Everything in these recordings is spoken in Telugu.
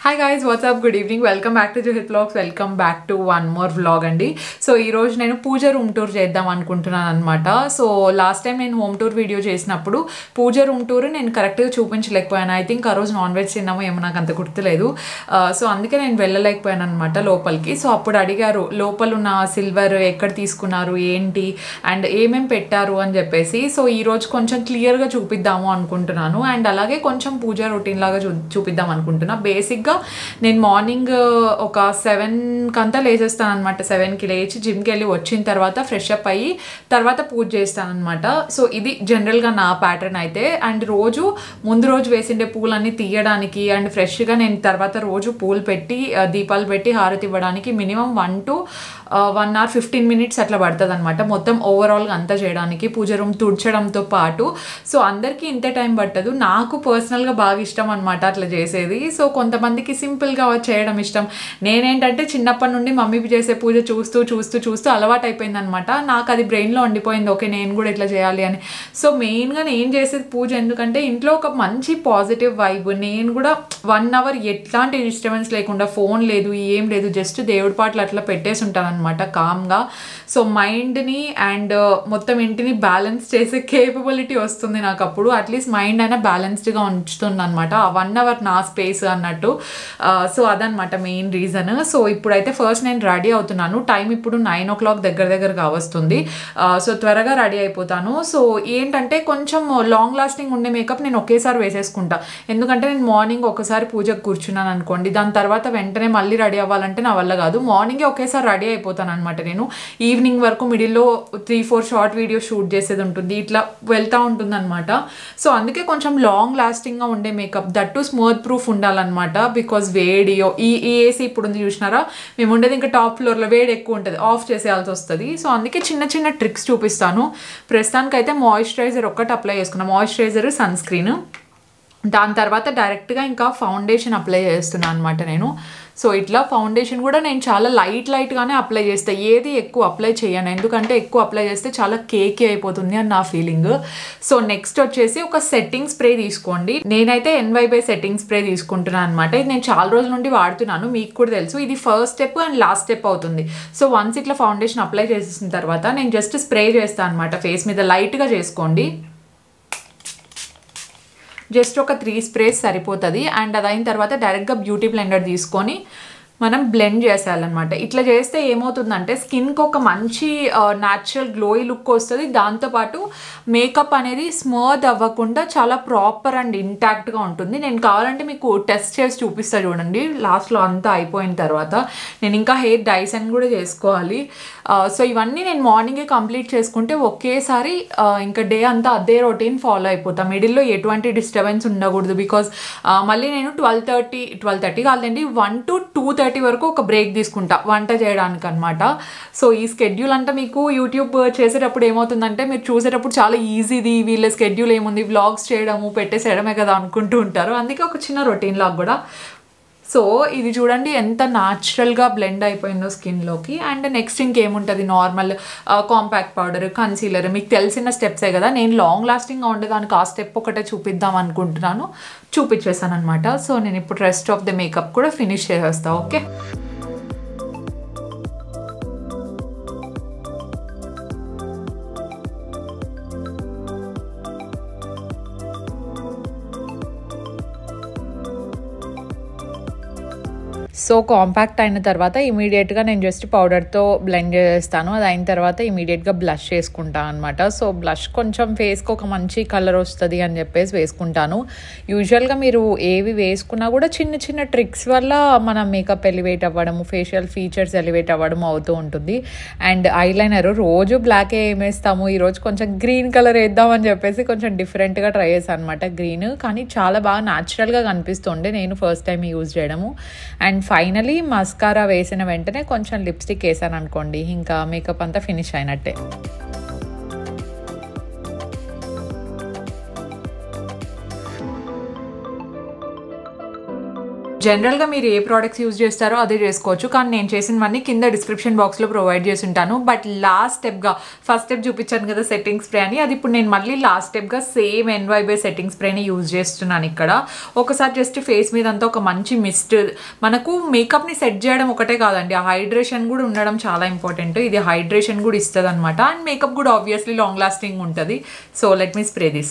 Hi guys what's up good evening welcome back to Juhith blogs welcome back to one more vlog అండి సో ఈ రోజు నేను పూజ రూమ్ టూర్ చేద్దాం అనుకుంటున్నాను అనమాట సో లాస్ట్ టైం నేను హోమ్ టూర్ వీడియో చేసినప్పుడు పూజ రూమ్ టూర్ నేను కరెక్ట్గా చూపించలేకపోయాను ఐ థింక్ ఆ రోజు నాన్ వెజ్ తిన్నామో ఏమో నాకు అంత గుర్తులేదు సో అందుకే నేను వెళ్ళలేకపోయాను అనమాట లోపలికి సో అప్పుడు అడిగారు లోపల ఉన్న సిల్వర్ ఎక్కడ తీసుకున్నారు ఏంటి అండ్ ఏమేం పెట్టారు అని చెప్పేసి సో ఈ రోజు కొంచెం క్లియర్గా చూపిద్దాము అనుకుంటున్నాను అండ్ అలాగే కొంచెం పూజ రొటీన్ లాగా చూ చూపిద్దాం అనుకుంటున్నా బేసిక్గా నేను మార్నింగ్ ఒక సెవెన్కి అంతా లేచేస్తాను అనమాట సెవెన్కి లేచి జిమ్కి వెళ్ళి వచ్చిన తర్వాత ఫ్రెష్ అప్ అయ్యి తర్వాత పూజ చేస్తాను అనమాట సో ఇది జనరల్గా నా ప్యాటర్న్ అయితే అండ్ రోజు ముందు రోజు వేసిండే పూలన్నీ తీయడానికి అండ్ ఫ్రెష్గా నేను తర్వాత రోజు పూలు పెట్టి ఆ, దీపాలు పెట్టి హారతి ఇవ్వడానికి minimum one to one hour fifteen minutes అట్లా పడుతుంది అనమాట మొత్తం ఓవరాల్గా అంతా చేయడానికి పూజ రూమ్ తుడ్చడంతో పాటు సో అందరికీ ఇంతే టైం పట్టదు నాకు పర్సనల్గా బాగా ఇష్టం అనమాట అట్లా చేసేది సో కొంతమందికి సింపుల్గా చేయడం ఇష్టం నేనేంటంటే చిన్నప్పటి నుండి మమ్మీ చేసే పూజ చూస్తూ చూస్తూ చూస్తూ అలవాటు అయిపోయింది అనమాట నాకు అది బ్రెయిన్లో ఉండిపోయింది ఓకే నేను కూడా ఇట్లా చేయాలి అని సో మెయిన్గా నేను చేసేది పూజ ఎందుకంటే ఇంట్లో ఒక మంచి పాజిటివ్ వైబ్ నేను కూడా వన్ అవర్ ఎట్లాంటి డిస్టర్బెన్స్ లేకుండా ఫోన్ లేదు ఏం లేదు జస్ట్ దేవుడి పాటలు అట్లా పెట్టేసి ఉంటాను అనమాట కామ్గా సో మైండ్ని అండ్ మొత్తం ఇంటిని బ్యాలెన్స్ చేసే కేపబిలిటీ వస్తుంది నాకు అప్పుడు అట్లీస్ట్ మైండ్ అయినా బ్యాలెన్స్డ్గా ఉంచుతుంది అనమాట ఆ వన్ అవర్ నా స్పేస్ అన్నట్టు సో అదనమాట మెయిన్ రీజన్ సో ఇప్పుడైతే ఫస్ట్ నేను రెడీ అవుతున్నాను టైం ఇప్పుడు నైన్ ఓ క్లాక్ దగ్గర దగ్గరగా వస్తుంది సో త్వరగా రెడీ అయిపోతాను సో ఏంటంటే కొంచెం లాంగ్ లాస్టింగ్ ఉండే మేకప్ నేను ఒకేసారి వేసేసుకుంటా ఎందుకంటే నేను మార్నింగ్ ఒకసారి పూజకు కూర్చున్నాను అనుకోండి దాని తర్వాత వెంటనే మళ్ళీ రెడీ అవ్వాలంటే నా వల్ల కాదు మార్నింగే ఒకేసారి రెడీ అయిపోతాను అనమాట నేను ఈవినింగ్ వరకు మిడిల్లో three four short video shoot చేసేది ఉంటుంది ఇట్లా వెళ్తూ ఉంటుంది అనమాట సో అందుకే కొంచెం లాంగ్ లాస్టింగ్గా ఉండే మేకప్ దట్టు స్మూత్ ప్రూఫ్ ఉండాలన్నమాట బికాజ్ వేడియో ఈ ఈ ఏసీ ఇప్పుడు ఉంది చూసినారా మేము ఉండేది ఇంకా టాప్ ఫ్లోర్లో వేడి ఎక్కువ ఉంటుంది ఆఫ్ చేసేయాల్సి వస్తుంది సో అందుకే చిన్న చిన్న ట్రిక్స్ చూపిస్తాను ప్రస్తుతానికైతే మాయిశ్చరైజర్ ఒక్కటి అప్లై చేసుకున్నాను మాయిశ్చరైజర్ సన్ స్క్రీన్ దాని తర్వాత డైరెక్ట్గా ఇంకా ఫౌండేషన్ అప్లై చేస్తున్నాను అనమాట నేను సో ఇట్లా ఫౌండేషన్ కూడా నేను చాలా లైట్ లైట్గానే అప్లై చేస్తాను ఏది ఎక్కువ అప్లై చేయను ఎందుకంటే ఎక్కువ అప్లై చేస్తే చాలా కేకీ అయిపోతుంది అని నా ఫీలింగ్ సో నెక్స్ట్ వచ్చేసి ఒక సెట్టింగ్ స్ప్రే తీసుకోండి నేనైతే ఎన్వైబై సెట్టింగ్ స్ప్రే తీసుకుంటున్నాను అనమాట ఇది నేను చాలా రోజుల నుండి వాడుతున్నాను మీకు కూడా తెలుసు ఇది first step and last step అవుతుంది సో వన్స్ ఇట్లా ఫౌండేషన్ అప్లై చేసేసిన తర్వాత నేను జస్ట్ స్ప్రే చేస్తాను అనమాట ఫేస్ మీద లైట్గా చేసుకోండి జస్ట్ ఒక త్రీ స్ప్రేస్ సరిపోతుంది అండ్ అది అయిన తర్వాత డైరెక్ట్గా బ్యూటీ బ్లెండర్ తీసుకొని మనం బ్లెండ్ చేసేయాలన్నమాట ఇట్లా చేస్తే ఏమవుతుందంటే స్కిన్కి ఒక మంచి న్యాచురల్ గ్లోయి లుక్ వస్తుంది దాంతోపాటు మేకప్ అనేది స్మూత్ అవ్వకుండా చాలా ప్రాపర్ అండ్ ఇంటాక్ట్గా ఉంటుంది నేను కావాలంటే మీకు టెస్ట్ చేసి చూపిస్తా చూడండి లాస్ట్లో అంతా అయిపోయిన తర్వాత నేను ఇంకా హెయిర్ డైసన్ కూడా చేసుకోవాలి సో ఇవన్నీ నేను మార్నింగే కంప్లీట్ చేసుకుంటే ఒకేసారి ఆ, ఇంకా డే అంతా అదే రొటీన్ ఫాలో అయిపోతాం మిడిల్లో ఎటువంటి డిస్టర్బెన్స్ ఉండకూడదు బికాజ్ మళ్ళీ నేను ట్వెల్వ్ థర్టీ ట్వెల్వ్ థర్టీ కాదండి వన్ టు టూ థర్టీ వరకు ఒక బ్రేక్ తీసుకుంటా వంట చేయడానికి అనమాట సో ఈ స్కెడ్యూల్ అంతా మీకు యూట్యూబ్ చేసేటప్పుడు ఏమవుతుందంటే మీరు చూసేటప్పుడు చాలా ఈజీది వీళ్ళ స్కెడ్యూల్ ఏముంది వ్లాగ్స్ చేయడము పెట్టేసేయడమే కదా అనుకుంటూ ఉంటారు అందుకే ఒక చిన్న రొటీన్ లాగా కూడా సో ఇది చూడండి ఎంత న్యాచురల్గా బ్లెండ్ అయిపోయిందో స్కిన్లోకి అండ్ నెక్స్ట్ ఇంకేముంటుంది నార్మల్ కాంపాక్ట్ పౌడర్ కన్సీలర్ మీకు తెలిసిన స్టెప్సే కదా నేను లాంగ్ లాస్టింగ్గా ఉండేదానికి ఆ స్టెప్ ఒకటే చూపిద్దాం అనుకుంటున్నాను చూపించేసాను అనమాట సో నేను ఇప్పుడు రెస్ట్ ఆఫ్ ద మేకప్ కూడా ఫినిష్ చేసేస్తా ఓకే సో కాంపాక్ట్ అయిన తర్వాత ఇమీడియట్గా నేను జస్ట్ పౌడర్తో బ్లెండ్ చేస్తాను అది అయిన తర్వాత ఇమీడియట్గా బ్లష్ చేసుకుంటాను అనమాట సో బ్లష్ కొంచెం ఫేస్కి ఒక మంచి కలర్ వస్తుంది అని చెప్పేసి వేసుకుంటాను యూజువల్గా మీరు ఏవి వేసుకున్నా కూడా చిన్న చిన్న ట్రిక్స్ వల్ల మన మేకప్ ఎలివేట్ అవ్వడము ఫేషియల్ ఫీచర్స్ ఎలివేట్ అవ్వడం అవుతూ ఉంటుంది అండ్ ఐలైనర్ రోజు బ్లాక్ ఏమేస్తాము ఈరోజు కొంచెం గ్రీన్ కలర్ వేద్దామని చెప్పేసి కొంచెం డిఫరెంట్గా ట్రై చేశాను అనమాట గ్రీన్ కానీ చాలా బాగా న్యాచురల్గా కనిపిస్తుండే నేను ఫస్ట్ టైం యూజ్ చేయడము అండ్ ఫైనలీ మస్కారా వేసిన వెంటనే కొంచెం లిప్స్టిక్ వేసాను అనుకోండి ఇంకా మేకప్ అంతా ఫినిష్ అయినట్టే జనరల్గా మీరు ఏ ప్రోడక్ట్స్ యూజ్ చేస్తారో అదే చేసుకోవచ్చు కానీ నేను చేసినవన్నీ కింద డిస్క్రిప్షన్ బాక్స్లో ప్రొవైడ్ చేసి ఉంటాను బట్ లాస్ట్ స్టెప్గా ఫస్ట్ స్టెప్ చూపించాను కదా సెట్టింగ్ స్ప్రే అని అది ఇప్పుడు నేను మళ్ళీ లాస్ట్ స్టెప్గా సేమ్ ఎన్వైబే సెట్టింగ్ స్ప్రేని యూజ్ చేస్తున్నాను ఇక్కడ ఒకసారి జస్ట్ ఫేస్ మీద అంతా ఒక మంచి మిస్ట్ మనకు మేకప్ని సెట్ చేయడం ఒకటే కాదండి ఆ హైడ్రేషన్ కూడా ఉండడం చాలా ఇంపార్టెంట్ ఇది హైడ్రేషన్ కూడా ఇస్తుంది అనమాట అండ్ మేకప్ కూడా ఆబ్వియస్లీ లాంగ్ లాస్టింగ్ ఉంటుంది so let me spray this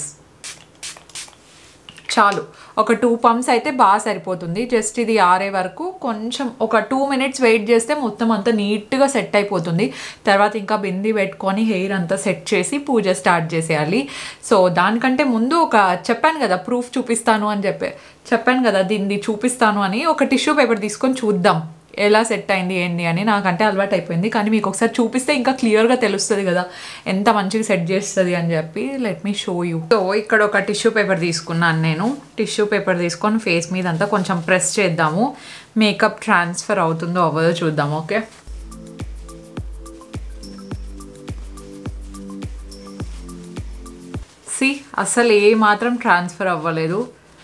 చాలు ఒక టూ పంప్స్ అయితే బాగా సరిపోతుంది జస్ట్ ఇది ఆరే వరకు కొంచెం ఒక టూ మినిట్స్ వెయిట్ చేస్తే మొత్తం అంతా నీట్గా సెట్ అయిపోతుంది తర్వాత ఇంకా బింది పెట్టుకొని హెయిర్ అంతా సెట్ చేసి పూజ స్టార్ట్ చేసేయాలి సో దానికంటే ముందు ఒక చెప్పాను కదా ప్రూఫ్ చూపిస్తాను అని చెప్పి చెప్పాను కదా దీన్ని చూపిస్తాను అని ఒక టిష్యూ పేపర్ తీసుకొని చూద్దాం ఎలా సెట్ అయింది ఏంటి అని నాకంటే అలవాటు అయిపోయింది కానీ మీకు ఒకసారి చూపిస్తే ఇంకా క్లియర్గా తెలుస్తుంది కదా ఎంత మంచిగా సెట్ చేస్తుంది అని చెప్పి let me show you so ఇక్కడ ఒక టిష్యూ పేపర్ తీసుకున్నాను నేను టిష్యూ పేపర్ తీసుకొని ఫేస్ మీద అంతా కొంచెం ప్రెస్ చేద్దాము మేకప్ ట్రాన్స్ఫర్ అవుతుందో అవ్వదో చూద్దాం ఓకే సి అసలు ఏ మాత్రం ట్రాన్స్ఫర్ అవ్వలేదు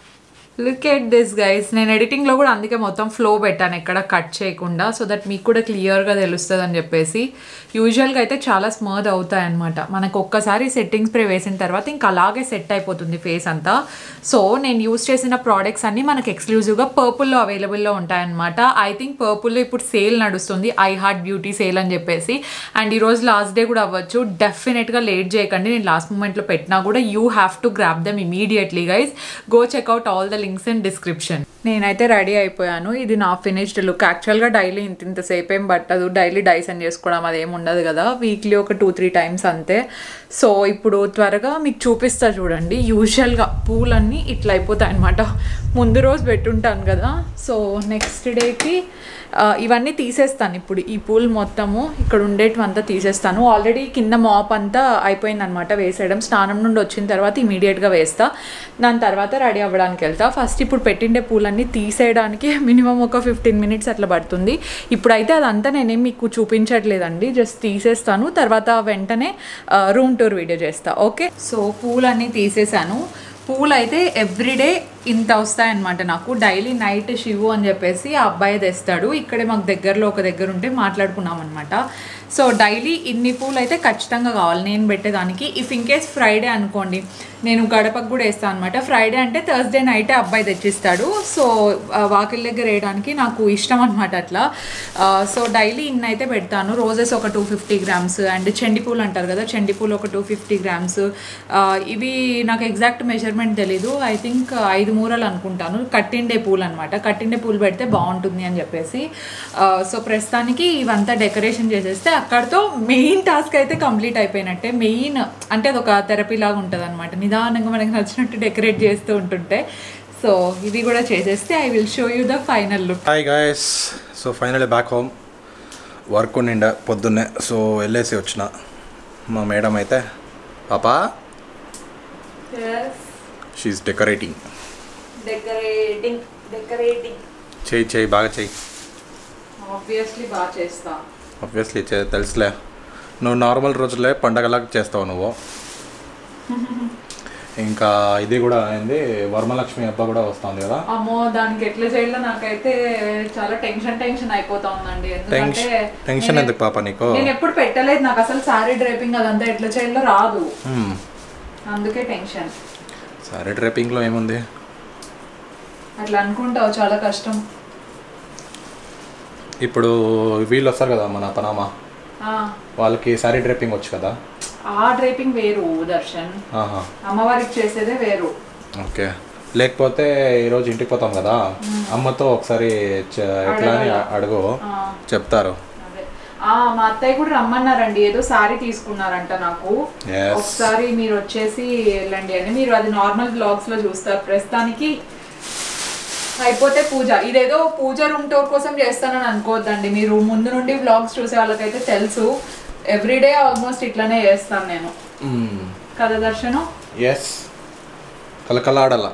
లుక్ ఎట్ దిస్ గైస్ నేను ఎడిటింగ్లో కూడా అందుకే మొత్తం ఫ్లో పెట్టాను ఎక్కడ కట్ చేయకుండా సో దట్ మీకు కూడా క్లియర్గా తెలుస్తుంది అని చెప్పేసి యూజువల్గా అయితే చాలా స్మూత్ అవుతాయి అనమాట మనకు ఒక్కసారి సెట్టింగ్ స్ప్రే వేసిన తర్వాత ఇంకా అలాగే సెట్ అయిపోతుంది ఫేస్ అంతా సో నేను యూస్ చేసిన ప్రోడక్ట్స్ అన్నీ మనకి ఎక్స్క్లూజివ్గా పర్పుల్లో అవైలబుల్లో ఉంటాయన్నమాట ఐ థింక్ పర్పుల్లో ఇప్పుడు సేల్ నడుస్తుంది ఐ హార్ట్ బ్యూటీ సేల్ అని చెప్పేసి అండ్ ఈరోజు లాస్ట్ డే కూడా అవ్వచ్చు డెఫినెట్గా లేట్ చేయకండి నేను లాస్ట్ మూమెంట్లో పెట్టినా కూడా you have to grab them immediately guys go check out all the links in description నేనైతే రెడీ అయిపోయాను ఇది నా ఫినిష్డ్ లుక్ యాక్చువల్గా డైలీ ఇంత ఇంతసేపు ఏం పట్టదు డైలీ డైసన్ చేసుకోవడం అదేం ఉండదు కదా వీక్లీ ఒక టూ త్రీ టైమ్స్ అంతే సో ఇప్పుడు త్వరగా మీకు చూపిస్తా చూడండి యూజువల్గా పూలన్నీ ఇట్లా అయిపోతాయి అనమాట ముందు రోజు పెట్టుంటాను కదా సో నెక్స్ట్ డేకి ఇవన్నీ తీసేస్తాను ఇప్పుడు ఈ పూలు మొత్తము ఇక్కడ ఉండేటివంతా తీసేస్తాను ఆల్రెడీ కింద మాప్ అంతా అయిపోయిందనమాట వేసేయడం స్నానం నుండి వచ్చిన తర్వాత ఇమీడియట్గా వేస్తా దాని తర్వాత రెడీ అవ్వడానికి వెళ్తా ఫస్ట్ ఇప్పుడు పెట్టిండే పూలన్నీ తీసేయడానికి మినిమం ఒక ఫిఫ్టీన్ మినిట్స్ అట్లా పడుతుంది ఇప్పుడైతే అదంతా నేనేం మీకు చూపించట్లేదండి జస్ట్ తీసేస్తాను తర్వాత వెంటనే రూమ్ టూర్ వీడియో చేస్తా ఓకే సో పూలన్నీ తీసేసాను పూలు అయితే ఎవ్రీడే ఇంత వస్తాయన్నమాట నాకు డైలీ నైట్ శివు అని చెప్పేసి ఆ అబ్బాయి తెస్తాడు ఇక్కడే మాకు దగ్గరలో ఒక దగ్గర ఉంటే మాట్లాడుకున్నాం అనమాట సో డైలీ ఇన్ని పూలు అయితే ఖచ్చితంగా కావాలి నేను పెట్టేదానికి ఇఫ్ ఇన్ కేస్ ఫ్రైడే అనుకోండి నేను గడపకు కూడా వేస్తాను అనమాట ఫ్రైడే అంటే థర్స్డే నైటే అబ్బాయి తెచ్చిస్తాడు సో వాకిల్ దగ్గర వేయడానికి నాకు ఇష్టం అనమాట అట్లా సో డైలీ ఇన్ని అయితే పెడతాను రోజెస్ ఒక టూ ఫిఫ్టీ గ్రామ్స్ అండ్ చెండి పూలు అంటారు కదా చెండి పూలు ఒక టూ ఫిఫ్టీ గ్రామ్స్ ఇవి నాకు ఎగ్జాక్ట్ మెజర్మెంట్ తెలీదు ఐ థింక్ ఐదు మూరలు అనుకుంటాను కట్టిండే పూలు అనమాట కట్టిండే పూలు పెడితే బాగుంటుంది అని చెప్పేసి సో ప్రస్తుతానికి ఇవంతా డెకరేషన్ చేసేస్తే అక్కడితో మెయిన్ టాస్క్ అయితే కంప్లీట్ అయిపోయినట్టే మెయిన్ అంటే అది ఒక థెరపీ లాగా ఉంటుంది అనమాట నిదానంగా మనకి నచ్చినట్టు డెకరేట్ చేస్తూ ఉంటుంటే సో ఇది కూడా చేసేస్తే I will show you the final look hi guys so final back home work ఉండిండ పొద్దున్నే సో వెళ్ళేసి వచ్చిన మా మేడం అయితే పాపా షీఈ్ డెకరేటింగ్ డెకరేటింగ్ డెకరేటింగ్ చేయి చేయి బాగా చేయి ఆబ్వియస్లీ బాగా చేస్తా ఆబ్వియస్లీ చే తెలుసులే నువ్వు నార్మల్ రోజులే పండగలాగా చేస్తావు నువ్వు ఇంకా ఇది కూడా అయింది వరమలక్ష్మి హబ్బ కూడా వస్తుంది కదా అమ్మో దానికి ఎట్లా చేయాలో నాకైతే చాలా టెన్షన్ టెన్షన్ అయిపోతా ఉందండి ఎందుకంటే టెన్షన్ టెన్షన్ ఎందుకు పాప నీకు నేను ఎప్పుడు పెట్టలేదు నాకు అసలు సారీ డ్రైపింగ్ అదంతా ఎట్లా చేయాలో రాదు హ్మ్. అందుకే టెన్షన్ సరే డ్రైపింగ్లో ఏముంది అట్లా అనుకుంటావు చాలా కష్టం ఇప్పుడు వీళ్ళు వస్తారు కదా మన పనామా ఆ, వాళ్ళకి శారీ డ్రైపింగ్ వచ్చు కదా ఆ డ్రైపింగ్ వేరు దర్శన్ ఆహా అమ్మవారికి చేసేదే వేరు ఓకే లేకపోతే ఈరోజు ఇంటికి పోతాం కదా అమ్మతో ఒకసారి చ- ఎట్లా అని అడుగు ఆ, చెప్తారు అదే ఆ, మా అత్తయ్య కూడా రమ్మన్నారండి ఏదో సారీ తీసుకున్నారంట నాకు Yes. ఒకసారి మీరు వచ్చేసి వెళ్ళండి అని మీరు అది నార్మల్ బ్లాగ్స్ లో చూస్తారు ప్రస్తుతానికి అయిపోతే పూజ ఇదేదో పూజ రూమ్ టూర్ కోసం చేస్తానని అనుకోవద్దండి మీరు ముందు నుండి బ్లాగ్స్ చూసే వాళ్ళకైతే తెలుసు ఎవ్రీడే ఆల్మోస్ట్ ఇట్లానే చేస్తాను నేను కదా దర్శనం ఎస్ కలకలాడల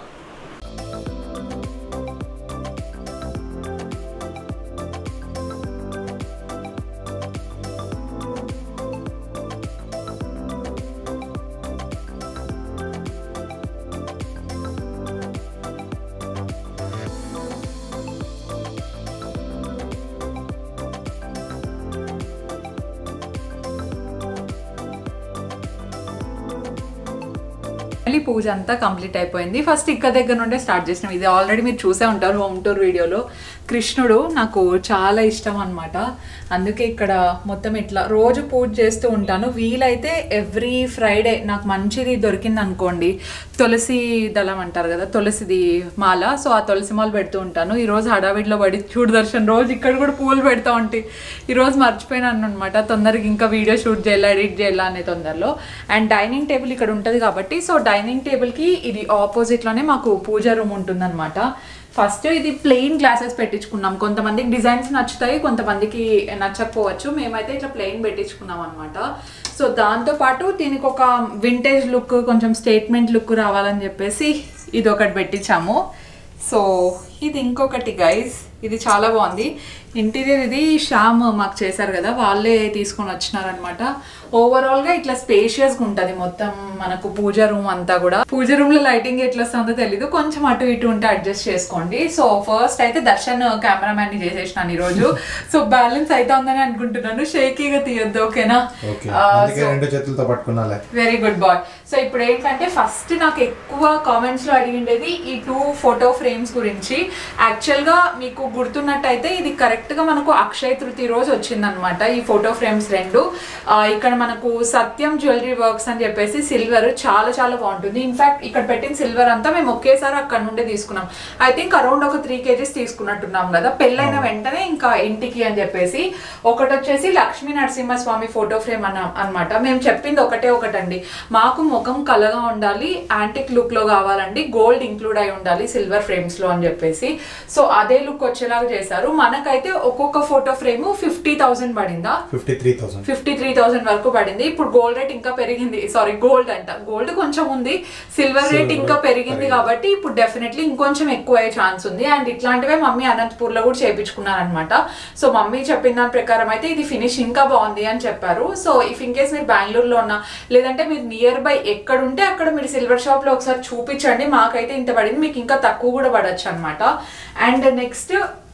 మళ్ళీ పూజ అంతా కంప్లీట్ అయిపోయింది ఫస్ట్ ఇక్కడ దగ్గర నుండే స్టార్ట్ చేసినాం ఇది ఆల్రెడీ మీరు చూసే ఉంటారు హోమ్ టూర్ వీడియోలో కృష్ణుడు నాకు చాలా ఇష్టం అనమాట అందుకే ఇక్కడ మొత్తం ఇట్లా రోజు పూజ చేస్తూ ఉంటాను వీలైతే ఎవ్రీ ఫ్రైడే నాకు మంచిది దొరికింది అనుకోండి తులసి దళం అంటారు కదా తులసిది మాల సో ఆ తులసి మాల పెడుతూ ఉంటాను ఈరోజు హడావిడిలో పడి చూడు దర్శన్ రోజు ఇక్కడ కూడా పూలు పెడతా ఉంటాయి ఈరోజు మర్చిపోయినాను అనమాట తొందరగా ఇంకా వీడియో షూట్ చేయాలా ఎడిట్ చేయాలా అనే తొందరలో అండ్ డైనింగ్ టేబుల్ ఇక్కడ ఉంటుంది కాబట్టి సో డైనింగ్ టేబుల్కి ఇది ఆపోజిట్లోనే మాకు పూజ రూమ్ ఉంటుందన్నమాట ఫస్ట్ ఇది ప్లెయిన్ గ్లాసెస్ పెట్టించుకున్నాం కొంతమందికి డిజైన్స్ నచ్చుతాయి కొంతమందికి నచ్చకపోవచ్చు మేమైతే ఇట్లా ప్లెయిన్ పెట్టించుకున్నాం అనమాట సో దాంతోపాటు దీనికి ఒక వింటేజ్ లుక్ కొంచెం స్టేట్మెంట్ లుక్ రావాలని చెప్పేసి ఇది ఒకటి పెట్టించాము సో ఇది ఇంకొకటి గైస్ ఇది చాలా బాగుంది ఇంటీరియర్ ఇది శ్యామ్ మాకు చేశారు కదా వాళ్ళే తీసుకొని వచ్చినారనమాట ఓవరాల్గా ఇట్లా స్పేషియస్గా ఉంటుంది మొత్తం మనకు పూజ రూమ్ అంతా కూడా పూజ రూమ్లో లైటింగ్ ఎట్లా వస్తుందో తెలీదు కొంచెం అటు ఇటు ఉంటే అడ్జస్ట్ చేసుకోండి సో ఫస్ట్ అయితే దర్శన్ కెమెరామ్యాన్ ని చేసేసినాను ఈరోజు సో బ్యాలెన్స్ అయితే ఉందని అనుకుంటున్నాను షేకీగా తీయొద్దు ఓకేనా ఓకే ఆ, అందుకే so- రెండు చేతులతో పట్టుకున్నాలే వెరీ గుడ్ బాయ్ సో ఇప్పుడు ఏంటంటే ఫస్ట్ నాకు ఎక్కువ కామెంట్స్ లో అడిగిండేది ఈ టూ ఫోటో ఫ్రేమ్స్ గురించి యాక్చువల్ గా మీకు గుర్తున్నట్టయితే ఇది కరెక్ట్ గా మనకు అక్షయ తృతీయ రోజు వచ్చిందనమాట ఈ ఫోటో ఫ్రేమ్స్ రెండు ఆ, ఇక్కడ మనకు సత్యం జ్యువెలరీ వర్క్స్ అని చెప్పేసి సిల్వర్ చాలా చాలా బాగుంటుంది ఇన్ఫాక్ట్ ఇక్కడ పెట్టిన సిల్వర్ అంతా మేము ఒకేసారి అక్కడ నుండి తీసుకున్నాం ఐ థింక్ అరౌండ్ ఒక త్రీ కేజీస్ తీసుకున్నట్టున్నాం కదా పెళ్ళైన వెంటనే ఇంకా ఇంటికి అని చెప్పేసి ఒకటి వచ్చేసి లక్ష్మీ నరసింహస్వామి ఫోటో ఫ్రేమ్ అన్న అనమాట మేము చెప్పింది ఒకటే ఒకటండి మాకు ముఖం కలగా ఉండాలి యాంటిక్ లుక్ లో కావాలండి గోల్డ్ ఇంక్లూడ్ అయి ఉండాలి సిల్వర్ ఫ్రేమ్స్ లో అని చెప్పేసి సో అదే లుక్ వచ్చేలాగా చేశారు మనకైతే ఒక్కొక్క ఫోటో ఫ్రేమ్ ఫిఫ్టీ థౌసండ్ పడిందా fifty three thousand fifty three thousand వరకు పడింది ఇప్పుడు గోల్డ్ రేట్ ఇంకా పెరిగింది సారీ గోల్డ్ అంట గోల్డ్ కొంచెం ఉంది సిల్వర్ రేట్ Silver ఇంకా పెరిగింది పెరిగింది. కాబట్టి ఇప్పుడు డెఫినెట్లీ ఇంకొంచెం ఎక్కువ అయ్యే ఛాన్స్ ఉంది అండ్ ఇట్లాంటివే మమ్మీ అనంతపూర్ లో కూడా చేయించుకున్నారనమాట సో మమ్మీ చెప్పిన దాని ప్రకారం అయితే ఇది ఫినిష్ ఇంకా బాగుంది అని చెప్పారు సో ఇఫ్ ఇన్ కేస్ మీరు బెంగళూరులో ఉన్నా లేదంటే మీరు నియర్ బై ఎక్కడ ఉంటే అక్కడ మీరు సిల్వర్ షాప్ లో ఒకసారి చూపించండి మాకైతే ఇంత పడింది మీకు ఇంకా తక్కువ కూడా పడచ్చు అనమాట అండ్ నెక్స్ట్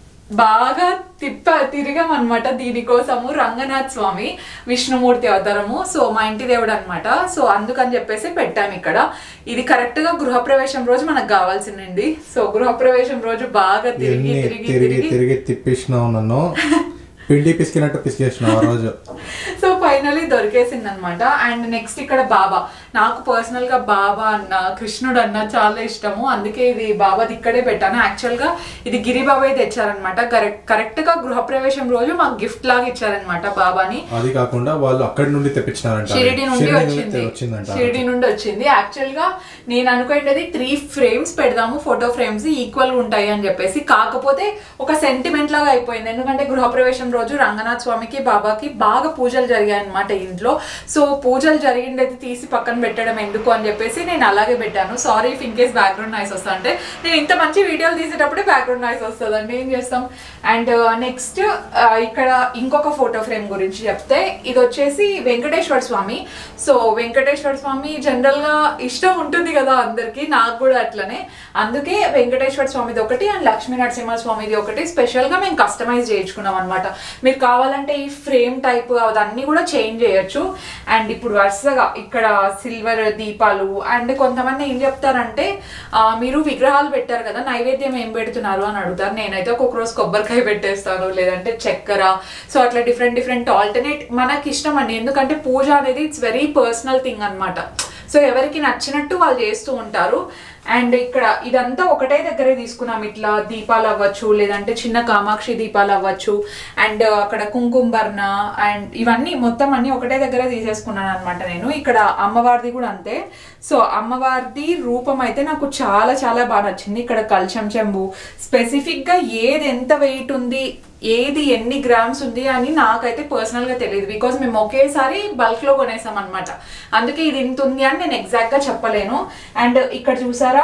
బాగా తిప్ప తిరిగాం అనమాట దీనికోసము రంగనాథ్ స్వామి విష్ణుమూర్తి అవతారము సో మా ఇంటి దేవుడు అనమాట సో అందుకని చెప్పేసి పెట్టాము ఇక్కడ ఇది కరెక్ట్ గా గృహప్రవేశం రోజు మనకు కావాల్సిందండి సో గృహప్రవేశం రోజు బాగా తిరిగి ఎన్ని తిరిగి తిరిగి తిరిగి తిరిగి తిప్పించినావు నన్ను పిండి పిసికినట్టు పిసికేసినావు ఆ రోజు సో ఫైనలీ దొరికేసింది అనమాట అండ్ నెక్స్ట్ ఇక్కడ బాబా నాకు పర్సనల్ గా బాబా అన్న కృష్ణుడు అన్న చాలా ఇష్టము అందుకే ఇది బాబాది ఇక్కడే పెట్టాను యాక్చువల్ గా ఇది గిరి బాబాయ్ తెచ్చారనమాట కరెక్ట్ కరెక్ట్ గా గృహప్రవేశం రోజు మాకు గిఫ్ట్ లాగా ఇచ్చారనమాట బాబాని అది కాకుండా వాళ్ళు అక్కడి నుండి తెప్పించినారంట షిరిడి నుండి షిరిడి వచ్చింది వచ్చిందంట షిరిడి నుండి వచ్చింది యాక్చువల్ గా నేను అనుకునేది త్రీ ఫ్రేమ్స్ పెడదాము ఫోటో ఫ్రేమ్స్ ఈక్వల్ గా ఉంటాయి అని చెప్పేసి కాకపోతే ఒక సెంటిమెంట్ లాగా అయిపోయింది ఎందుకంటే గృహప్రవేశం రోజు రంగనాథ్ స్వామికి బాబాకి బాగా పూజలు జరిగాయి అనమాట ఇంట్లో సో పూజలు జరిగిండేది తీసి పక్కన పెట్టడం ఎందుకు అని చెప్పేసి నేను అలాగే పెట్టాను sorry if in case background noise వస్తా అంటే నేను ఇంత మంచి వీడియోలు తీసేటప్పుడే బ్యాక్గ్రౌండ్ నాయిస్ వస్తుందండి ఏం చేస్తాం అండ్ నెక్స్ట్ ఇక్కడ ఇంకొక ఫోటో ఫ్రేమ్ గురించి చెప్తే ఇది వచ్చేసి వెంకటేశ్వర స్వామి సో వెంకటేశ్వర స్వామి జనరల్ గా ఇష్టం ఉంటుంది కదా అందరికి నాకు కూడా అట్లనే అందుకే వెంకటేశ్వర స్వామిది ఒకటి అండ్ లక్ష్మీ నరసింహ స్వామిది ఒకటి స్పెషల్ గా మేము కస్టమైజ్ చేయించుకున్నాం అనమాట మీరు కావాలంటే ఈ ఫ్రేమ్ టైప్ అదన్నీ కూడా చేంజ్ చేయొచ్చు అండ్ ఇప్పుడు వరుసగా ఇక్కడ సిల్వర్ దీపాలు అండ్ కొంతమంది ఏం చెప్తారంటే ఆ, మీరు విగ్రహాలు పెట్టారు కదా నైవేద్యం ఏం పెడుతున్నారు అని అడుగుతారు నేనైతే ఒక్కొక్క రోజు కొబ్బరికాయ పెట్టేస్తాను లేదంటే చక్కెర సో అట్లా డిఫరెంట్ డిఫరెంట్ ఆల్టర్నేట్ మనకి ఇష్టం అండి ఎందుకంటే పూజ అనేది ఇట్స్ వెరీ పర్సనల్ థింగ్ అన్నమాట సో ఎవరికి నచ్చినట్టు వాళ్ళు చేస్తూ ఉంటారు అండ్ ఇక్కడ ఇదంతా ఒకటే దగ్గరే తీసుకున్నాం ఇట్లా దీపాలు అవ్వచ్చు లేదంటే చిన్న కామాక్షి దీపాలు అవ్వచ్చు అండ్ అక్కడ కుంకుమ బర్ణ అండ్ ఇవన్నీ మొత్తం అన్ని ఒకటే దగ్గరే తీసేసుకున్నాను అనమాట నేను ఇక్కడ అమ్మవారిది కూడా అంతే సో అమ్మవారిది రూపం అయితే నాకు చాలా చాలా బాగా నచ్చింది ఇక్కడ కల్చం చెంబు స్పెసిఫిక్ గా ఏది ఎంత వెయిట్ ఉంది ఏది ఎన్ని గ్రామ్స్ ఉంది అని నాకైతే పర్సనల్ గా తెలియదు బికాస్ మేము ఒకేసారి బల్క్ లో కొనేసాం అనమాట అందుకే ఇది ఇంత ఉంది అని నేను ఎగ్జాక్ట్ గా చెప్పలేను అండ్ ఇక్కడ చూసారా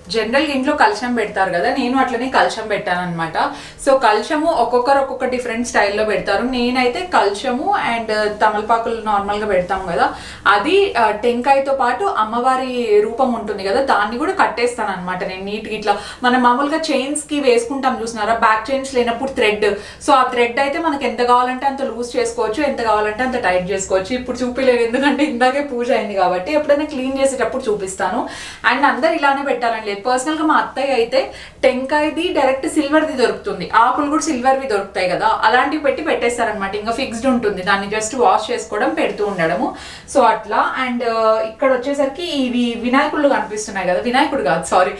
జనరల్గా ఇంట్లో కలశం పెడతారు కదా నేను అట్లనే కలశం పెట్టాను అనమాట సో కలశము ఒక్కొక్కరు ఒక్కొక్క డిఫరెంట్ స్టైల్లో పెడతారు నేనైతే కలశము అండ్ తమలపాకులు నార్మల్గా పెడతాం కదా అది ఆ, టెంకాయతో పాటు అమ్మవారి రూపం ఉంటుంది కదా దాన్ని కూడా కట్టేస్తాను అనమాట నేను నీట్గా ఇట్లా మనం మామూలుగా చైన్స్ కి వేసుకుంటాం చూసినారా బ్యాక్ చైన్స్ లేనప్పుడు థ్రెడ్ సో ఆ థ్రెడ్ అయితే మనకి ఎంత కావాలంటే అంత లూజ్ చేసుకోవచ్చు ఎంత కావాలంటే అంత టైట్ చేసుకోవచ్చు ఇప్పుడు చూపిలేదు ఎందుకంటే ఇందాకే పూజ అయింది కాబట్టి ఎప్పుడైనా క్లీన్ చేసేటప్పుడు చూపిస్తాను అండ్ అందరు ఇలానే పెట్టాలని లేదు పర్సనల్ గా మా అత్తయ్య అయితే టెంకాయది డైరెక్ట్ సిల్వర్ది దొరుకుతుంది ఆకులు కూడా సిల్వర్వి దొరుకుతాయి కదా అలాంటివి పెట్టి పెట్టేస్తారనమాట ఇంకా ఫిక్స్డ్ ఉంటుంది దాన్ని జస్ట్ వాష్ చేసుకోవడం పెడుతూ ఉండడము సో అట్లా అండ్ ఇక్కడ వచ్చేసరికి ఇవి వినాయకుళ్ళు కనిపిస్తున్నాయి కదా వినాయకుడు కాదు సారీ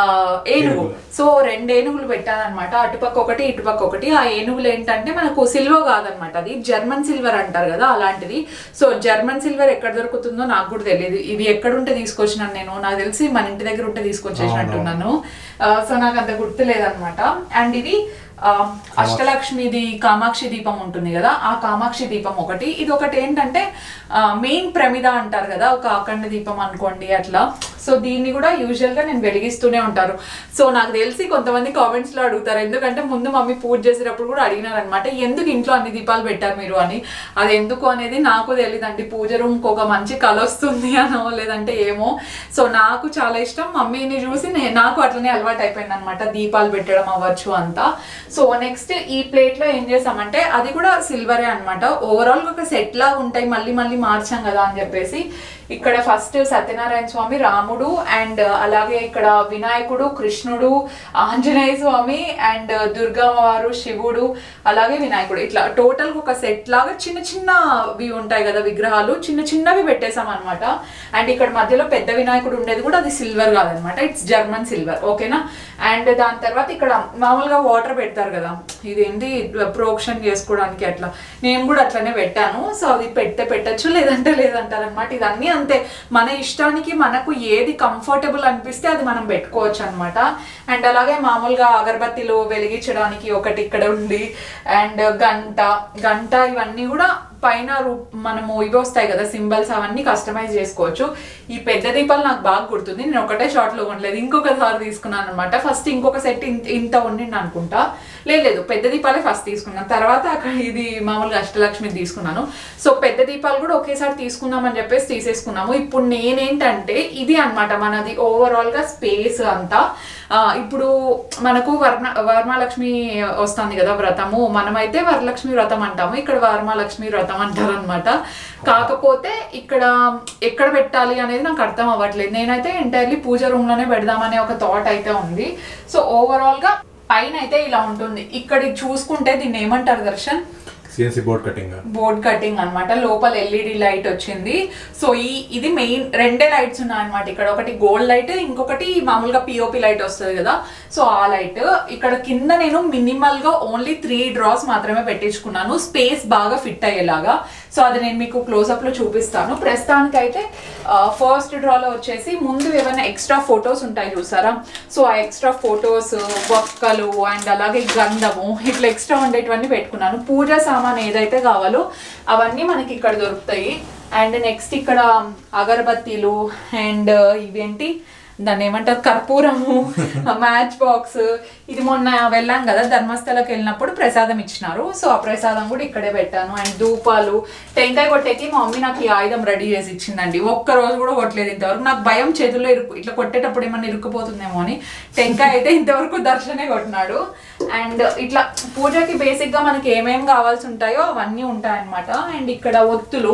ఏనుగు సో రెండు ఏనుగులు పెట్టానమాట అటుపక్క ఒకటి ఇటుపక్క ఒకటి ఆ ఏనుగులు ఏంటంటే మనకు సిల్వర్ కాదనమాట అది జర్మన్ సిల్వర్ అంటారు కదా అలాంటిది సో జర్మన్ సిల్వర్ ఎక్కడ దొరుకుతుందో నాకు కూడా తెలియదు ఇవి ఎక్కడుంటే తీసుకొచ్చినాను నేను నాకు తెలిసి మన ఇంటి దగ్గర ఉంటే తీసుకొచ్చేసినట్టున్నాను ఆ, సో నాకు అంత గుర్తులేదన్నమాట అండ్ ఇది ఆ, అష్టలక్ష్మిది కామాక్షి దీపం ఉంటుంది కదా ఆ కామాక్షి దీపం ఒకటి ఇది ఒకటి ఏంటంటే మెయిన్ ప్రమిద అంటారు కదా ఒక అఖండ దీపం అనుకోండి అట్లా సో దీన్ని కూడా యూజువల్ గా నేను వెలిగిస్తూనే ఉంటారు సో నాకు తెలిసి కొంతమంది కామెంట్స్ లో అడుగుతారు ఎందుకంటే ముందు మమ్మీ పూజ చేసేటప్పుడు కూడా అడిగినారు అనమాట ఎందుకు ఇంట్లో అన్ని దీపాలు పెట్టారు మీరు అని అది ఎందుకు అనేది నాకు తెలియదండి పూజ రూమ్ ఒక మంచి కళ వస్తుంది అనో లేదంటే ఏమో సో నాకు చాలా ఇష్టం మమ్మీని చూసి నే- నాకు అట్లనే అలవాటు అయిపోయింది అనమాట దీపాలు పెట్టడం అవ్వచ్చు అంతా సో నెక్స్ట్ ఈ ప్లేట్ లో ఏం చేసామంటే అది కూడా సిల్వరే అనమాట ఓవరాల్ ఒక సెట్ లా ఉంటాయి మళ్ళీ మళ్ళీ మార్చాం కదా అని చెప్పేసి ఇక్కడ ఫస్ట్ సత్యనారాయణ స్వామి రాముడు అండ్ అలాగే ఇక్కడ వినాయకుడు కృష్ణుడు ఆంజనేయ స్వామి అండ్ దుర్గావారు శివుడు అలాగే వినాయకుడు ఇట్లా టోటల్ ఒక సెట్ లాగా చిన్న చిన్నవి ఉంటాయి కదా విగ్రహాలు చిన్న చిన్నవి పెట్టేసాం అనమాట అండ్ ఇక్కడ మధ్యలో పెద్ద వినాయకుడు ఉండేది కూడా అది సిల్వర్ కాదనమాట ఇట్స్ జర్మన్ సిల్వర్ ఓకేనా అండ్ దాని తర్వాత ఇక్కడ మామూలుగా వాటర్ పెడతారు కదా ఇదేంటి ప్రోక్షణ చేసుకోవడానికి అట్లా నేను కూడా అట్లనే పెట్టాను సో అది పెడితే పెట్టచ్చు లేదంటే లేదంటారు అనమాట ఇదన్నీ అంతే మన ఇష్టానికి మనకు ఏది కంఫర్టబుల్ అనిపిస్తే అది మనం పెట్టుకోవచ్చు అనమాట అండ్ అలాగే మామూలుగా అగరబత్తిలు వెలిగించడానికి ఒకటి ఇక్కడ ఉంది అండ్ గంట గంట ఇవన్నీ కూడా పైన రూ- మనము ఇవి వస్తాయి కదా సింబల్స్ అవన్నీ కస్టమైజ్ చేసుకోవచ్చు ఈ పెద్ద దీపాలు నాకు బాగా గుర్తుంది నేను ఒకటే షార్ట్ లో కొనలేదు ఇంకొకసారి తీసుకున్నాను అనమాట ఫస్ట్ ఇంకొక సెట్ ఇంత ఉండింది అనుకుంటా లేదు లేదు పెద్ద దీపాలే ఫస్ట్ తీసుకున్నాను తర్వాత అక్కడ ఇది మామూలుగా అష్టలక్ష్మి తీసుకున్నాను సో పెద్ద దీపాలు కూడా ఒకేసారి తీసుకుందామని చెప్పేసి తీసేసుకున్నాము ఇప్పుడు నేనేంటంటే ఇది అన్నమాట మనది ఓవరాల్ గా స్పేస్ అంతా ఆ, ఇప్పుడు మనకు వర్ణ వర్మాలక్ష్మి వస్తుంది కదా వ్రతము మనమైతే వరలక్ష్మి వ్రతం అంటాము ఇక్కడ వర్మాలక్ష్మి వ్రతం అంటారు అనమాట కాకపోతే ఇక్కడ ఎక్కడ పెట్టాలి అనేది నాకు అర్థం అవ్వట్లేదు నేనైతే ఎంటైర్లీ పూజ రూమ్ లోనే పెడదామనే ఒక థాట్ అయితే ఉంది సో ఓవరాల్ గా పైన అయితే ఇలా ఉంటుంది ఇక్కడ చూసుకుంటే దీన్ని ఏమంటారు Darshan CNC board cutting board cutting అన్నమాట లోపల ఎల్ఈడి లైట్ వచ్చింది సో ఈ ఇది మెయిన్ రెండే లైట్స్ ఉన్నాయి అనమాట ఇక్కడ ఒకటి గోల్డ్ లైట్ ఇంకొకటి మామూలుగా పిఓపి లైట్ వస్తుంది కదా సో ఆ లైట్ ఇక్కడ కింద నేను మినిమల్ గా ఓన్లీ త్రీ డ్రాస్ మాత్రమే పెట్టించుకున్నాను స్పేస్ బాగా ఫిట్ అయ్యేలాగా సో అది నేను మీకు క్లోజప్ లో చూపిస్తాను ప్రస్తుతానికి అయితే ఫస్ట్ డ్రాలో వచ్చేసి ముందు ఏమైనా ఎక్స్ట్రా ఫొటోస్ ఉంటాయి చూసారా సో ఆ ఎక్స్ట్రా ఫొటోస్ బొక్కలు అండ్ అలాగే గంధము ఇట్లా ఎక్స్ట్రా ఉండేటివన్నీ పెట్టుకున్నాను పూజ సామాన్ ఏదైతే కావాలో అవన్నీ మనకి ఇక్కడ దొరుకుతాయి అండ్ నెక్స్ట్ ఇక్కడ అగరబత్తీలు అండ్ ఇవేంటి దాన్ని ఏమంటారు కర్పూరము మ్యాచ్ బాక్స్ ఇది మొన్న వెళ్ళాం కదా ధర్మస్థలకి వెళ్ళినప్పుడు ప్రసాదం ఇచ్చినారు సో ఆ ప్రసాదం కూడా ఇక్కడే పెట్టాను అండ్ ధూపాలు టెంకాయ కొట్టేకి మా మమ్మీ నాకు ఈ ఆయుధం రెడీ చేసి ఇచ్చిందండి ఒక్క రోజు కూడా కొట్టలేదు ఇంతవరకు నాకు భయం చేతుల్లో ఇరుకు ఇట్లా కొట్టేటప్పుడు ఏమన్నా ఇరుక్కుపోతుందేమో అని టెంకాయ అయితే ఇంతవరకు దర్శనే కొట్టినాడు అండ్ ఇట్లా పూజకి బేసిక్ గా మనకి ఏమేం కావాల్సి ఉంటాయో అవన్నీ ఉంటాయన్నమాట అండ్ ఇక్కడ ఒత్తులు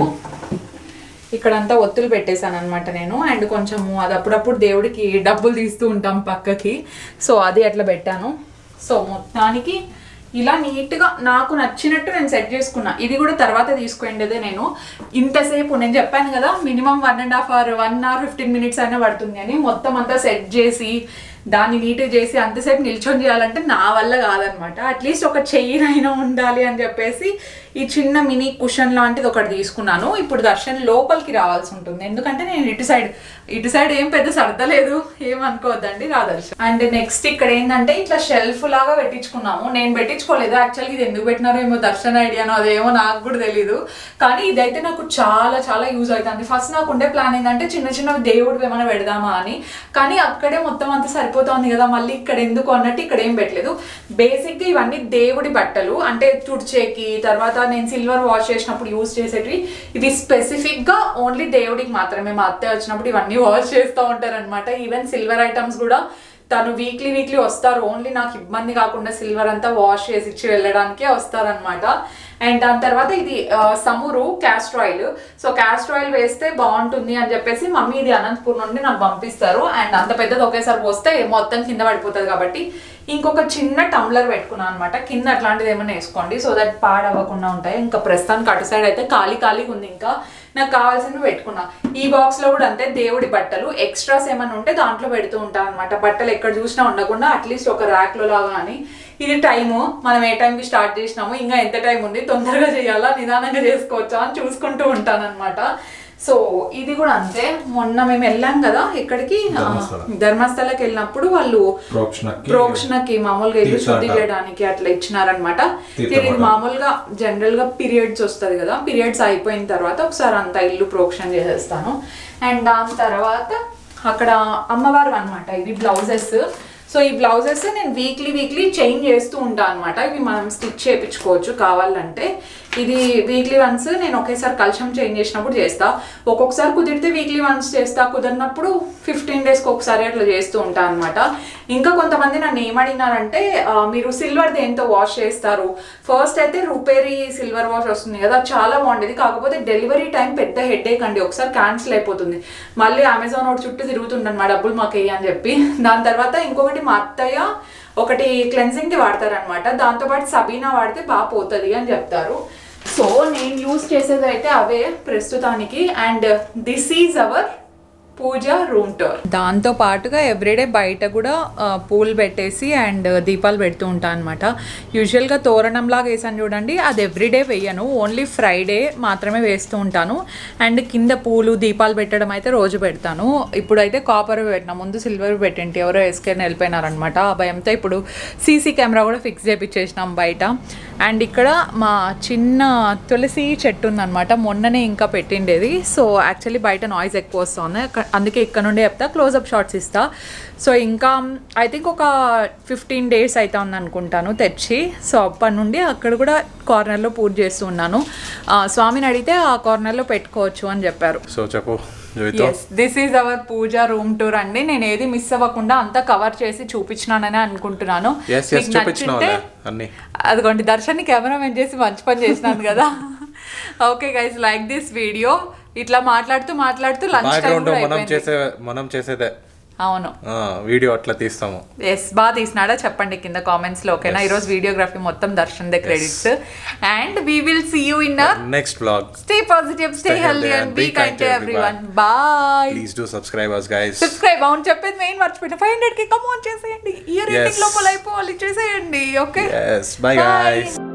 ఇక్కడంతా ఒత్తులు పెట్టేశాను అనమాట నేను అండ్ కొంచెము అది అప్పుడప్పుడు దేవుడికి డబ్బులు తీస్తూ ఉంటాం పక్కకి సో అది అట్లా పెట్టాను సో మొత్తానికి ఇలా నీట్గా నాకు నచ్చినట్టు నేను సెట్ చేసుకున్నా ఇది కూడా తర్వాత తీసుకునేదే నేను ఇంతసేపు నేను చెప్పాను కదా minimum one and half hour one hour fifteen minutes అయినా పడుతుంది అని మొత్తం అంతా సెట్ చేసి దాన్ని నీట్గా చేసి అంతసేపు నిల్చొని చేయాలంటే నా వల్ల కాదనమాట అట్లీస్ట్ ఒక చైన్ ఉండాలి అని చెప్పేసి ఈ చిన్న మినీ కుషన్ లాంటిది ఒకటి తీసుకున్నాను ఇప్పుడు దర్శన్ లోపలికి రావాల్సి ఉంటుంది ఎందుకంటే నేను ఇటు సైడ్ ఇటు సైడ్ ఏం పెద్ద సర్దలేదు ఏమనుకోవద్దండి రా దర్శన్ అండ్ నెక్స్ట్ ఇక్కడ ఏంటంటే ఇట్లా షెల్ఫ్ లాగా పెట్టించుకున్నాము నేను పెట్టించుకోలేదు యాక్చువల్గా ఇది ఎందుకు పెట్టినారో ఏమో దర్శన్ ఐడియానో అదేమో నాకు కూడా తెలీదు కానీ ఇదైతే నాకు చాలా చాలా యూజ్ అవుతుంది ఫస్ట్ నాకు ఉండే ప్లాన్ ఏంటంటే చిన్న చిన్న దేవుడు ఏమైనా పెడదామా అని కానీ అక్కడే మొత్తం అంతా సరిపోతుంది అయిపోతుంది కదా మళ్ళీ ఇక్కడ ఎందుకు అన్నట్టు ఇక్కడ ఏం పెట్టలేదు బేసిక్గా ఇవన్నీ దేవుడి బట్టలు అంటే తుడిచేకి తర్వాత నేను సిల్వర్ వాష్ చేసినప్పుడు యూస్ చేసేటివి ఇవి స్పెసిఫిక్గా ఓన్లీ దేవుడికి మాత్రమే మా అత్తయ్య వచ్చినప్పుడు ఇవన్నీ వాష్ చేస్తూ ఉంటారు అనమాట ఈవెన్ సిల్వర్ ఐటమ్స్ కూడా తను వీక్లీ వీక్లీ వస్తారు ఓన్లీ నాకు ఇబ్బంది కాకుండా సిల్వర్ అంతా వాష్ చేసి ఇచ్చి వెళ్ళడానికే వస్తారనమాట అండ్ దాని తర్వాత ఇది ఆ, సమురు castor oil so castor oil వేస్తే బాగుంటుంది అని చెప్పేసి మమ్మీ ఇది అనంతపూర్ నుండి నాకు పంపిస్తారు అండ్ అంత పెద్దది ఒకేసారి పోస్తే మొత్తం కింద పడిపోతుంది కాబట్టి ఇంకొక చిన్న టంబ్లర్ పెట్టుకున్నాను అనమాట కింద అట్లాంటిది ఏమైనా వేసుకోండి సో దట్ పాడవ్వకుండా ఉంటాయి ఇంకా ప్రస్తుతానికి అటు సైడ్ అయితే ఖాళీ ఖాళీగా ఉంది ఇంకా నాకు కావాల్సినవి పెట్టుకున్నా ఈ బాక్స్ లో కూడా అంతే దేవుడి బట్టలు ఎక్స్ట్రాస్ ఏమైనా ఉంటే దాంట్లో పెడుతూ ఉంటాను అనమాట బట్టలు ఎక్కడ చూసినా ఉండకుండా అట్లీస్ట్ ఒక ర్యాక్ లో లాగా అని ఇది టైము మనం ఏ టైంకి స్టార్ట్ చేసినాము ఇంకా ఎంత టైం ఉంది తొందరగా చేయాలా నిదానంగా చేసుకోవచ్చా అని చూసుకుంటూ ఉంటాను అనమాట సో ఇది కూడా అంతే మొన్న మేము వెళ్ళాం కదా ఇక్కడికి ఆ, ధర్మస్థల. ధర్మస్థలకి వెళ్ళినప్పుడు వాళ్ళు ప్రోక్షణకి ప్రోక్షణకి మామూలుగా ఇల్లు శుద్ధి తీర్థాటన. చేయడానికి అట్లా ఇచ్చినారనమాట తీర్థం ఇది కూడా. మామూలుగా జనరల్ గా పీరియడ్స్ వస్తుంది కదా పీరియడ్స్ అయిపోయిన తర్వాత ఒకసారి అంతా ఇల్లు ప్రోక్షణ చేసేస్తాను అండ్ దాని తర్వాత అక్కడ అమ్మవారు అనమాట ఇవి బ్లౌజెస్ సో ఈ బ్లౌజెస్ నేను వీక్లీ వీక్లీ చేంజ్ చేస్తూ ఉంటాను అనమాట ఇవి మనం స్టిచ్ చేయించుకోవచ్చు కావాలంటే ఇది వీక్లీ వన్స్ నేను ఒకేసారి కలశం చేంజ్ చేసినప్పుడు చేస్తా ఒక్కొక్కసారి కుదిరితే వీక్లీ వన్స్ చేస్తా కుదిరినప్పుడు ఫిఫ్టీన్ డేస్కి ఒకసారి అట్లా చేస్తూ ఉంటాను అనమాట ఇంకా కొంతమంది నన్ను ఏమడిగినారంటే ఆ, మీరు సిల్వర్ దేంతో వాష్ చేస్తారు ఫస్ట్ అయితే రూపేరీ సిల్వర్ వాష్ వస్తుంది కదా అది చాలా బాగుండేది కాకపోతే డెలివరీ టైం పెద్ద హెడేక్ అండి ఒకసారి క్యాన్సిల్ అయిపోతుంది మళ్ళీ అమెజాన్ ఒకటి చుట్టూ తిరుగుతుంటాను మా డబ్బులు మాకు వెయ్యి అని చెప్పి దాని తర్వాత ఇంకొకటి మా అత్తయ్య ఒకటి క్లెన్సింగ్ కి వాడతారనమాట దాంతోపాటు సబీనా వాడితే బాగా పోతుంది అని చెప్తారు సో నేను యూస్ చేసేది అయితే అవే ప్రస్తుతానికి and this is our puja room tour దాంతో పాటుగా ఎవ్రీడే బయట కూడా ఆ, పూలు పెట్టేసి అండ్ దీపాలు పెడుతూ ఉంటాను అనమాట యూజువల్గా తోరణం లాగా వేసాను చూడండి అది ఎవ్రీడే వేయను ఓన్లీ ఫ్రైడే మాత్రమే వేస్తూ ఉంటాను అండ్ కింద పూలు దీపాలు పెట్టడం అయితే రోజు పెడతాను ఇప్పుడైతే కాపర్ పెట్టినా ముందు సిల్వర్ పెట్టింటి ఎవరో వేసుకొని వెళ్ళిపోయినారనమాట ఆ భయంతో ఇప్పుడు సీసీ కెమెరా కూడా ఫిక్స్ చేయించేసినాం బయట అండ్ ఇక్కడ మా చిన్న తులసి చెట్టు ఉందన్నమాట మొన్ననే ఇంకా పెట్టిండేది సో యాక్చువల్లీ బయట నాయిస్ ఎక్కువ వస్తుంది అక్క- అందుకే ఇక్కడ నుండి చెప్తా క్లోజప్ షాట్స్ ఇస్తా సో ఇంకా ఐ థింక్ ఒక ఫిఫ్టీన్ డేస్ అయితే ఉంది అనుకుంటాను తెచ్చి సో అప్పటి నుండి అక్కడ కూడా కార్నర్లో పూజ చేస్తూ ఉన్నాను ఆ, స్వామిని అడిగితే ఆ కార్నర్లో పెట్టుకోవచ్చు అని చెప్పారు సో చెప్పు జోయితో yes this is our puja room tour అండి నేను ఏది మిస్ అవ్వకుండా అంతా కవర్ చేసి చూపించినానని అనుకుంటున్నాను ఎస్ ఎస్ మీకు చూపించినావు నచ్చితే అన్ని అదిగోండి దర్శన్ని కెమెరామెన్ చేసి మంచి పని చేసినాను కదా okay guys like this video ఇట్లా మాట్లాడుతూ మాట్లాడుతూ లంచ్ టైం బ్యాక్గ్రౌండ్ కూడా మనం అయిపోయింది చేసే మనం చేసేదే అవును ఆ, వీడియో అట్లా తీస్తాము ఎస్ బాగా తీసినాడా చెప్పండి కింద కామెంట్స్ లో ఓకేనా ఈరోజు వీడియోగ్రఫీ మొత్తం దర్శన్ దే credits and we will see you in next vlog stay positive stay healthy and be kind to everyone bye please do subscribe us guys subscribe అవును చెప్పేది మెయిన్ మర్చిపోయినా ఫైవ్ హండ్రెడ్ కి కమ్ ఆన్ చేసేయండి ఇయర్ ఎండింగ్ Yes. లోపల అయిపోవాలి చేసేయండి ఓకే ఎస్ బై గైస్